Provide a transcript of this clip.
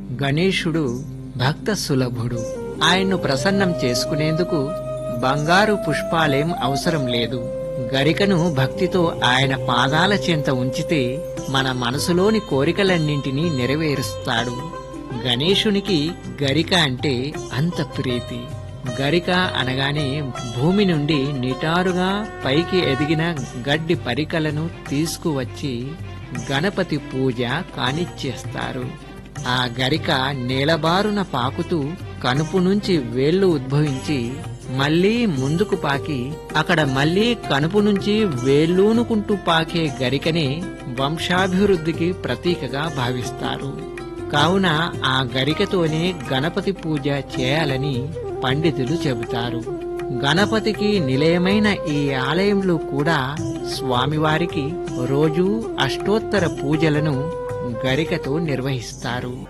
గణేశుడు భక్త సులభుడు ఆయన్ను ప్రసన్నం చేసుకునేందుకు బంగారు పుష్పాలేం అవసరం లేదు గరికను భక్తితో ఆయన పాదాల చెంత ఉంచితే మన మనసులోని కోరికలన్నింటినీ నెరవేరుస్తాడు గణేశునికి గరిక అంటే అంత ప్రీతి గరిక అనగానే భూమి నుండి నిటారుగా పైకి ఎదిగిన గడ్డి పరికలను తీసుకువచ్చి గణపతి పూజ కానిచ్చేస్తారు ఆ గరిక నేలబారున పాకుతూ కనుపు నుంచి వేళ్లు ఉద్భవించి మళ్ళీ ముందుకు పాకి అక్కడ మళ్ళీ కనుపు నుంచి వేళ్ళూనుకుంటూ పాకే గరికనే వంశాభివృద్ధికి ప్రతీకగా భావిస్తారు కావున ఆ గరికతోనే గణపతి పూజ చేయాలని పండితులు చెబుతారు గణపతికి నిలయమైన ఈ ఆలయంలో కూడా స్వామివారికి రోజూ అష్టోత్తర పూజలను గరికతో నిర్వహిస్తారు